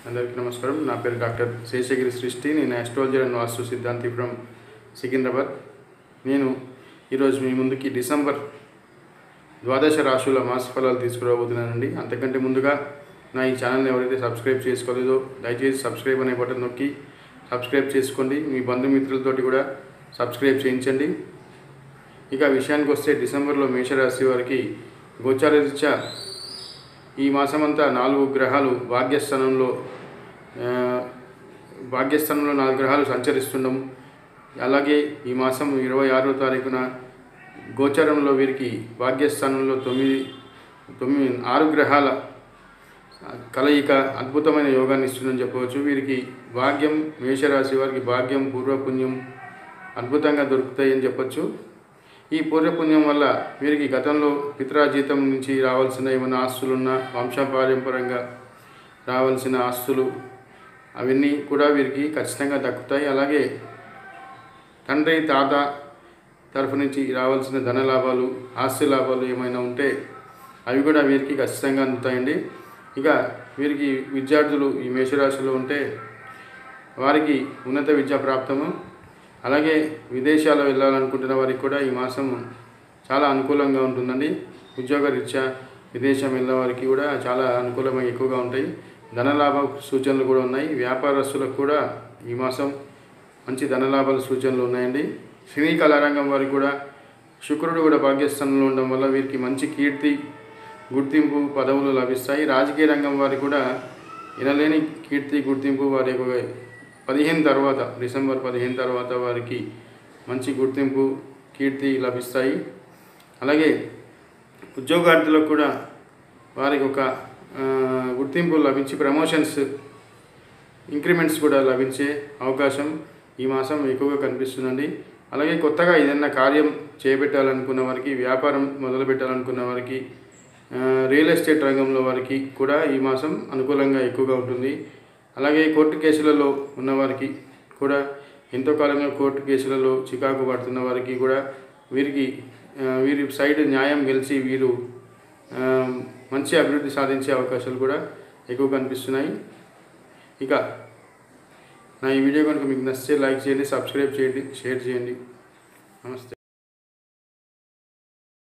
అందరికీ నమస్కారం నా పేరు డాక్టర్ శేషగిరి సృష్టి నేను ఆస్ట్రాలజర్ అండ్ వాస్తు సిద్ధాంతి ఫ్రమ్ సికింద్రాబాద్ నేను ఈరోజు మీ ముందుకి డిసెంబర్ ద్వాదశ రాశుల మాస ఫలాలు తీసుకురాబోతున్నానండి అంతకంటే ముందుగా నా ఈ ఛానల్ని ఎవరైతే సబ్స్క్రైబ్ చేసుకోలేదో దయచేసి సబ్స్క్రైబ్ అనే బటన్ నొక్కి సబ్స్క్రైబ్ చేసుకోండి మీ బంధుమిత్రులతోటి కూడా సబ్స్క్రైబ్ చేయించండి ఇక విషయానికి వస్తే డిసెంబర్లో మేషరాశి వారికి గోచారరీత్యా ఈ మాసమంతా నాలుగు గ్రహాలు భాగ్యస్థానంలో ఆ, భాగ్యస్థానంలో నాలుగు గ్రహాలు సంచరిస్తుండడం అలాగే ఈ మాసం ఇరవై ఆరో తారీఖున గోచరంలో వీరికి భాగ్యస్థానంలో తొమ్మిది తొమ్మిది ఆరు గ్రహాల కలయిక అద్భుతమైన యోగాన్ని ఇస్తుందని చెప్పవచ్చు వీరికి భాగ్యం మేషరాశి వారికి భాగ్యం పూర్వపుణ్యం అద్భుతంగా దొరుకుతాయని చెప్పొచ్చు ఈ పూర్వపుణ్యం వల్ల వీరికి గతంలో పిత్రాజీతం నుంచి రావాల్సిన ఏమైనా ఆస్తులున్నా వంశపారంపరంగా రావాల్సిన ఆస్తులు అవన్నీ కూడా వీరికి ఖచ్చితంగా దక్కుతాయి అలాగే తండ్రి తాత తరఫు నుంచి రావాల్సిన ధన లాభాలు ఆస్తి లాభాలు ఏమైనా ఉంటే అవి కూడా వీరికి ఖచ్చితంగా అందుతాయండి ఇక వీరికి విద్యార్థులు ఈ మేషరాశిలో ఉంటే వారికి ఉన్నత విద్యా ప్రాప్తము అలాగే విదేశాలు వెళ్ళాలనుకుంటున్న వారికి కూడా ఈ మాసం చాలా అనుకూలంగా ఉంటుందండి ఉద్యోగ రీత్యా విదేశం వెళ్ళిన వారికి కూడా చాలా అనుకూలంగా ఎక్కువగా ఉంటాయి ధనలాభ సూచనలు కూడా ఉన్నాయి వ్యాపారస్తులకు కూడా ఈ మాసం మంచి ధనలాభాల సూచనలు ఉన్నాయండి సినీ కళారంగం వారికి కూడా శుక్రుడు కూడా భాగ్యస్థానంలో ఉండడం వల్ల వీరికి మంచి కీర్తి గుర్తింపు పదవులు లభిస్తాయి రాజకీయ రంగం వారికి కూడా వినలేని కీర్తి గుర్తింపు వారి యొక్క పదిహేను తర్వాత డిసెంబర్ పదిహేను తర్వాత వారికి మంచి గుర్తింపు కీర్తి లభిస్తాయి అలాగే ఉద్యోగార్థులకు కూడా వారికి ఒక ఆ, గుర్తింపు లభించి ప్రమోషన్స్ ఇంక్రిమెంట్స్ కూడా లభించే అవకాశం ఈ మాసం ఎక్కువగా కనిపిస్తుందండి అలాగే కొత్తగా ఏదైనా కార్యం చేపట్టాలనుకున్న వారికి వ్యాపారం మొదలు పెట్టాలనుకున్న వారికి ఆ, రియల్ ఎస్టేట్ రంగంలో వారికి కూడా ఈ మాసం అనుకూలంగా ఎక్కువగా ఉంటుంది అలాగే కోర్టు కేసులలో ఉన్నవారికి కూడా ఎంతో కాలంగా కోర్టు కేసులలో చికాకు పడుతున్న వారికి కూడా వీరికి ఆ, వీరి సైడ్ న్యాయం గెలిచి వీరు ఆ, మంచి అభివృద్ధి సాధించే అవకాశాలు కూడా ఎక్కువ కనిపిస్తున్నాయి ఇక నా ఈ వీడియో కనుక మీకు నచ్చితే లైక్ చేయండి సబ్స్క్రైబ్ చేయండి షేర్ చేయండి నమస్తే